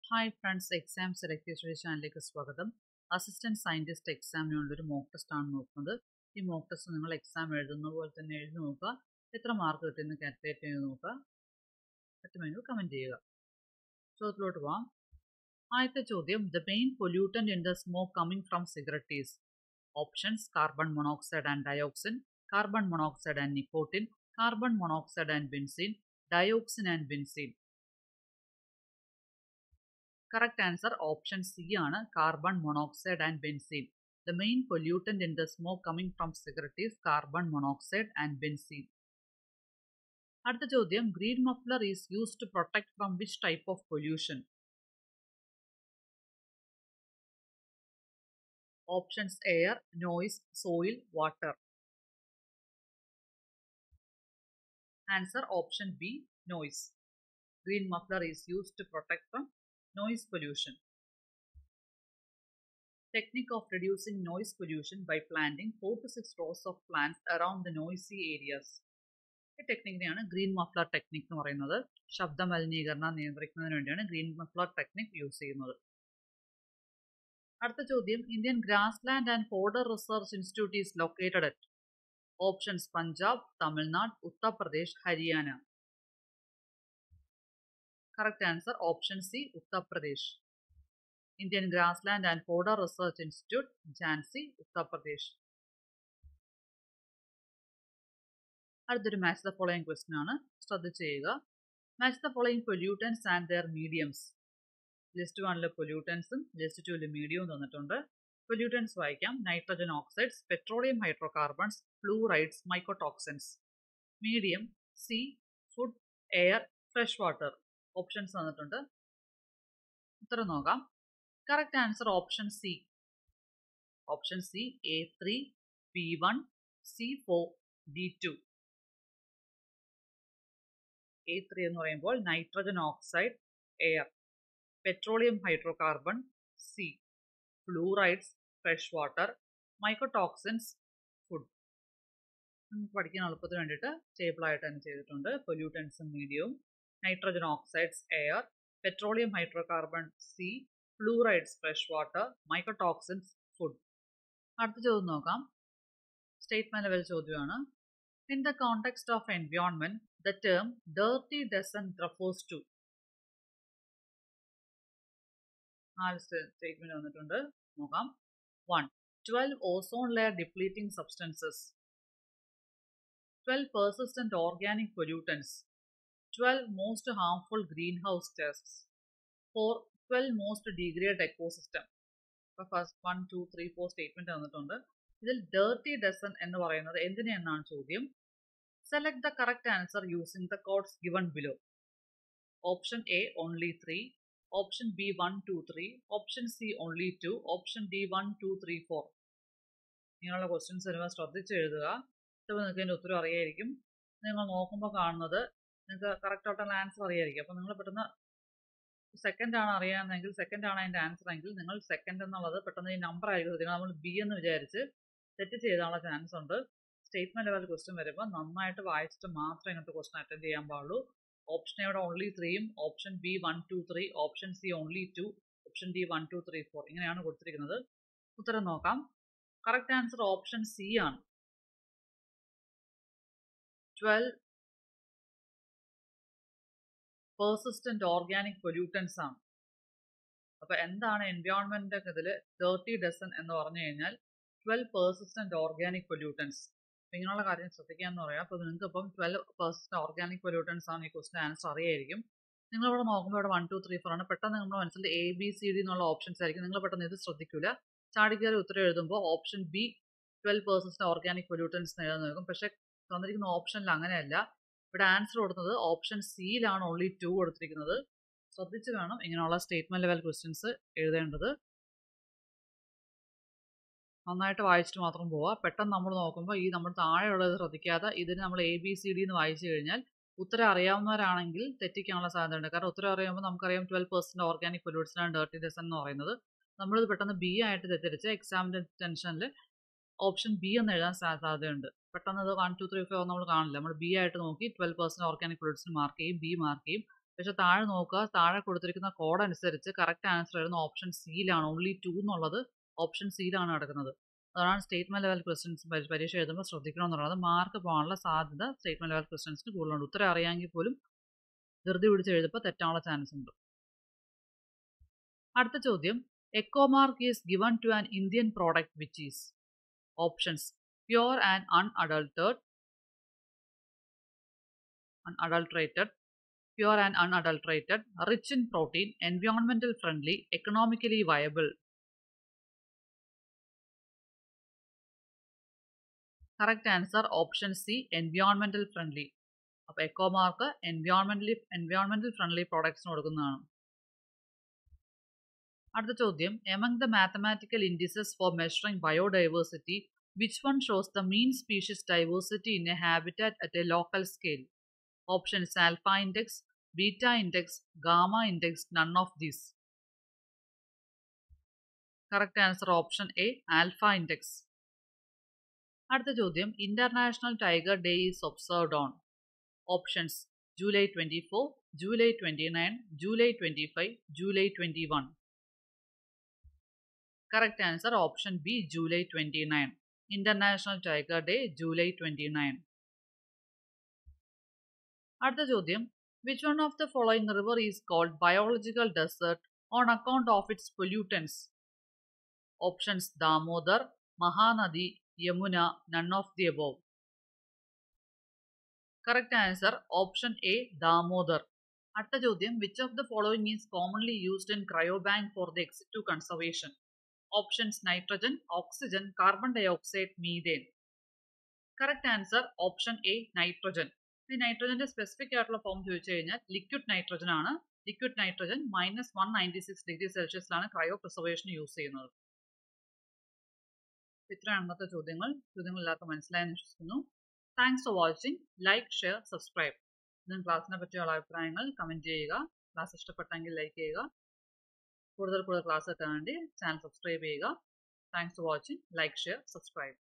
Hi friends exam select study ചാനലിലേക്ക് സ്വാഗതം assistant scientist എക്സാമിനുള്ളൊരു മോക്ക് ടെസ്റ്റ് ആണ് നോക്കുന്നത് ഈ മോക്ക് ടെസ്റ്റ് നിങ്ങൾ എക്സാം എഴുതുന്ന പോലെ തന്നെ എഴുതി നോക്കുക എത്ര മാർക്ക് കിട്ടുമെന്ന് കാൽക്കുലേറ്റ് ചെയ്ത് നോക്കുക പറ്റുമെങ്കിൽ കമൻറ്റ് ചെയ്യുക ചോദ്യത്തിലോട്ട് പോവാം ആദ്യത്തെ ചോദ്യം the main pollutant in the smoke coming from cigarette is options carbon monoxide and dioxin carbon monoxide and nicotine carbon monoxide and benzene dioxin and benzene correct answer option C ആണ് carbon monoxide and benzene the main pollutant in the smoke coming from cigarette is carbon monoxide and benzene അടുത്ത ചോദ്യം green muffler is use to protect from which type of pollution options air noise soil water answer option B noise green muffler is used to protect from noise pollution. Technique of reducing noise pollution by planting 4 to 6 rows of plants around the noisy areas. ഈ ടെക്നിക്കിനെയാണ് green muffler technique എന്ന് പറയുന്നത് ശബ്ദ മലിനീകരണം നിയന്ത്രിക്കുന്നതിന് വേണ്ടിയാണ് green muffler technique use ചെയ്യുന്നത് അടുത്ത ചോദ്യം Indian grass land and fodder research institute is located at options Punjab Tamil Nadu Uttar Pradesh Haryana Correct answer option C Uttar Pradesh. Indian Grassland and Fodder Research Institute, Jhansi, Uttar Pradesh. അടുത്തൊരു മാച്ച് ദ ഫോളോയിങ് ക്വസ്റ്റ്യൻ ആണ് ശ്രദ്ധിച്ച് ചെയ്യുക match the following pollutants and their mediums list വണ്ണിൽ പൊല്യൂട്ടൻസും list ടുവിൽ മീഡിയവും തന്നിട്ടുണ്ട് pollutants വായിക്കാം nitrogen oxides petroleum hydrocarbons fluorides mycotoxins medium C food air fresh water options തന്നിട്ടുണ്ട് ഉത്തരം നോക്കാം correct answer option C option C A three B one C four D two A three എന്ന് പറയുമ്പോൾ nitrogen oxide air petroleum hydrocarbon C fluorides fresh water mycotoxins food നമുക്ക് പഠിക്കാൻ എളുപ്പത്തിന് വേണ്ടിയിട്ട് ടേബിളായിട്ട് തന്നെ ചെയ്തിട്ടുണ്ട് പൊല്യൂട്ടൻസും മീഡിയവും nitrogen oxides air petroleum hydrocarbon C fluorides fresh water mycotoxins food അടുത്ത ചോദ്യം നോക്കാം സ്റ്റേറ്റ്മെന്റ് ലെവൽ ചോദ്യമാണ് in the context of environment the term dirty dozen refers to നാല് സ്റ്റേറ്റ്മെന്റ് വന്നിട്ടുണ്ട് നോക്കാം one twelve ozone layer depleting substances twelve persistent organic pollutants 12 most harmful greenhouse gases, for 12 most degraded ecosystem. അപ്പോൾ first one two three four statement തന്നിട്ടുണ്ട് ഇതിൽ dirty dozen എന്ന് പറയുന്നത് എന്തിനെന്നാണ് ചോദ്യം select the correct answer using the codes given below option A only three option B one two three option C only two option D one two three four ഇങ്ങനെയുള്ള questions വരുമ്പോൾ ശ്രദ്ധിച്ച് എഴുതുക ചിലപ്പോൾ നിങ്ങൾക്ക് അതിൻ്റെ ഉത്തരം അറിയായിരിക്കും നിങ്ങൾ നോക്കുമ്പോൾ കാണുന്നത് നിങ്ങൾക്ക് കറക്റ്റ് ആയിട്ടുള്ള ആൻസർ അറിയായിരിക്കും അപ്പോൾ നിങ്ങൾ പെട്ടെന്ന് സെക്കൻഡ് ആണ് അറിയാമെങ്കിൽ സെക്കൻഡ് ആണ് അതിൻ്റെ ആൻസർ എങ്കിൽ നിങ്ങൾ സെക്കൻഡ് എന്നുള്ളത് പെട്ടെന്ന് ഈ നമ്പർ ആയിരിക്കും നിങ്ങൾ നമ്മൾ ബി എന്ന് വിചാരിച്ച് തെറ്റ് ചെയ്താനുള്ള ചാൻസ് ഉണ്ട് സ്റ്റേറ്റ്മെന്റ് ലെവൽ ക്വസ്റ്റ്യൻ വരുമ്പോൾ നന്നായിട്ട് വായിച്ചിട്ട് മാത്രമേ ഇങ്ങനത്തെ ക്വസ്റ്റ്യൻ അറ്റൻഡ് ചെയ്യാൻ പാടുള്ളൂ ഓപ്ഷൻ എയുടെ ഓൺലി ത്രീയും option B one two three option C only two option D one two three four ഇങ്ങനെയാണ് കൊടുത്തിരിക്കുന്നത് ഉത്തരം നോക്കാം കറക്റ്റ് ആൻസർ ഓപ്ഷൻ സി ആണ് ട്വൽവ് പെർസിസ്റ്റന്റ് ഓർഗാനിക് പൊല്യൂട്ടൻസ് ആണ് അപ്പൊ എന്താണ് എൻവയോൺമെന്റ് ഇതിൽ തേർട്ടി ഡസൺ എന്ന് പറഞ്ഞു കഴിഞ്ഞാൽ ട്വൽവ് പെർസിസ്റ്റന്റ് ഓർഗാനിക് പൊല്യൂട്ടൻസ് ഇങ്ങനെയുള്ള കാര്യം ശ്രദ്ധിക്കാന്ന് പറയാം അപ്പൊ നിങ്ങൾക്ക് ഇപ്പം ട്വൽവ് പെർസിസ്റ്റന്റ് ഓർഗാനിക് പൊല്യൂട്ടൻസ് ആണ് ഈ ക്വസ്റ്റിന് ആൻസർ അറിയായിരിക്കും നിങ്ങൾ ഇവിടെ നോക്കുമ്പോൾ ഇവിടെ വൺ ടു ത്രീ ഫോർ ആണ് പെട്ടെന്ന് നമ്മുടെ മനസ്സിൽ എ ബി സി ഡി എന്നുള്ള ഓപ്ഷൻസ് ആയിരിക്കും നിങ്ങൾ പെട്ടെന്ന് ഇത് ശ്രദ്ധിക്കില്ല ചാടിക്കയറി ഉത്തരം എഴുതുമ്പോൾ option B twelve persistent organic pollutants എഴുതാൻ നോക്കും പക്ഷെ തന്നിരിക്കുന്ന ഓപ്ഷനിൽ അങ്ങനെയല്ല ഇവിടെ ആൻസർ കൊടുക്കുന്നത് ഓപ്ഷൻ സിയിലാണ് ഓൺലി ടു കൊടുത്തിരിക്കുന്നത് ശ്രദ്ധിച്ച് വേണം ഇങ്ങനെയുള്ള സ്റ്റേറ്റ്മെന്റ് ലെവൽ ക്വസ്റ്റ്യൻസ് എഴുതേണ്ടത് നന്നായിട്ട് വായിച്ചിട്ട് മാത്രം പോവുക പെട്ടെന്ന് നമ്മൾ നോക്കുമ്പോൾ ഈ നമ്മൾ താഴെയുള്ളത് ശ്രദ്ധിക്കാതെ ഇതിന് നമ്മൾ എ ബി സി ഡി എന്ന് വായിച്ചു കഴിഞ്ഞാൽ ഉത്തരം അറിയാവുന്നവരാണെങ്കിൽ തെറ്റിക്കാനുള്ള സാധ്യതയുണ്ട് കാരണം ഉത്തരം അറിയുമ്പോൾ നമുക്കറിയാം ട്വൽവ് പെർസെന്റ് ഓർഗാനിക് പൊല്യൂട്ട്സിനാണ് ഡേർട്ടി ഡസൺ എന്ന് പറയുന്നത് നമ്മളിത് പെട്ടെന്ന് ബി ആയിട്ട് തെറ്റിരിച്ച് എക്സാമിൻ്റെ ടെൻഷനിൽ ഓപ്ഷൻ ബി എന്ന് എഴുതാൻ സാധ്യതയുണ്ട് പെട്ടെന്ന് ഇത് വൺ ടു ത്രീ ഫോർ നമ്മൾ കാണില്ല നമ്മൾ ബി ആയിട്ട് നോക്കി ട്വൽവ് പെർസെന്റ് ഓർഗാനിക് പ്രൊഡക്ട്സിന് മാർക്ക് ചെയ്യും ബി മാർക്ക് ചെയ്യും പക്ഷെ താഴെ നോക്കുക താഴെ കൊടുത്തിരിക്കുന്ന കോഡ് അനുസരിച്ച് കറക്റ്റ് ആൻസർ വരുന്ന ഓപ്ഷൻ സിയിലാണ് ഓൺലി ടു എന്നുള്ളത് ഓപ്ഷൻ സിയിലാണ് കിടക്കുന്നത് അതാണ് സ്റ്റേറ്റ്മെന്റ് ലെവൽ ക്വസ്റ്റ്യൻസ് പരീക്ഷ എഴുതുമ്പോൾ ശ്രദ്ധിക്കണം എന്നുള്ളത് മാർക്ക് പോകാനുള്ള സാധ്യത സ്റ്റേറ്റ്മെന്റ് ലെവൽ ക്വസ്റ്റ്യൻസിന് കൂടുതലുണ്ട് ഉത്തരം അറിയാമെങ്കിൽ പോലും ധൃതി പിടിച്ച് എഴുതുമ്പോൾ തെറ്റാനുള്ള ചാൻസ് ഉണ്ട് അടുത്ത ചോദ്യം ecomark is given to an Indian product which is options pure and unadulterated unadulterated, pure and unadulterated, rich in protein, environmental friendly, economically viable. Correct answer option C environmental friendly. അപ്പോൾ echo mark എൻവയോൺമെന്റലി എൻവയോൺമെന്റൽ friendly പ്രോഡക്ട്സിന് കൊടുക്കുന്നതാണ് അടുത്ത ചോദ്യം among the mathematical indices for measuring biodiversity which one shows the mean species diversity in A habitat at A local scale Options alpha index, beta index, gamma index, none of these. Correct answer option A, alpha index. അടുത്ത ചോദ്യം international tiger day is observed on options July twenty four July twenty nine July twenty five July twenty one correct answer option B July twenty nine international tiger day July twenty nine അടുത്ത ചോദ്യം which one of the following river is called biological desert on account of its pollutants options Damodar Mahanadi Yamuna none of the above correct answer option A Damodar അടുത്ത ചോദ്യം which of the following is commonly used in cryobank for the ex situ conservation options nitrogen oxygen carbon dioxide methane correct answer option A nitrogen ഈ നൈട്രജന്റെ specific ആയിട്ടുള്ള form ചോദിച്ചു കഴിഞ്ഞാൽ liquid nitrogen ആണ് liquid nitrogen minus one ninety six degree സെൽഷ്യസിലാണ് cryopreservation use ചെയ്യുന്നത് ഇത്രയാണ് അന്നത്തെ ചോദ്യങ്ങൾ ചോദ്യങ്ങൾ എല്ലാവർക്കും മനസ്സിലായെന്ന് വിശ്വസിക്കുന്നു thanks for watching like share subscribe നിങ്ങൾ ക്ലാസ്സിനെ പറ്റിയുള്ള അഭിപ്രായങ്ങൾ കമന്റ് ചെയ്യുക ക്ലാസ് ഇഷ്ടപ്പെട്ടെങ്കിൽ ലൈക്ക് ചെയ്യുക കൂടുതൽ കൂടുതൽ ക്ലാസ് എത്താൻ വേണ്ടി ചാനൽ സബ്സ്ക്രൈബ് ചെയ്യുക thanks for watching like share subscribe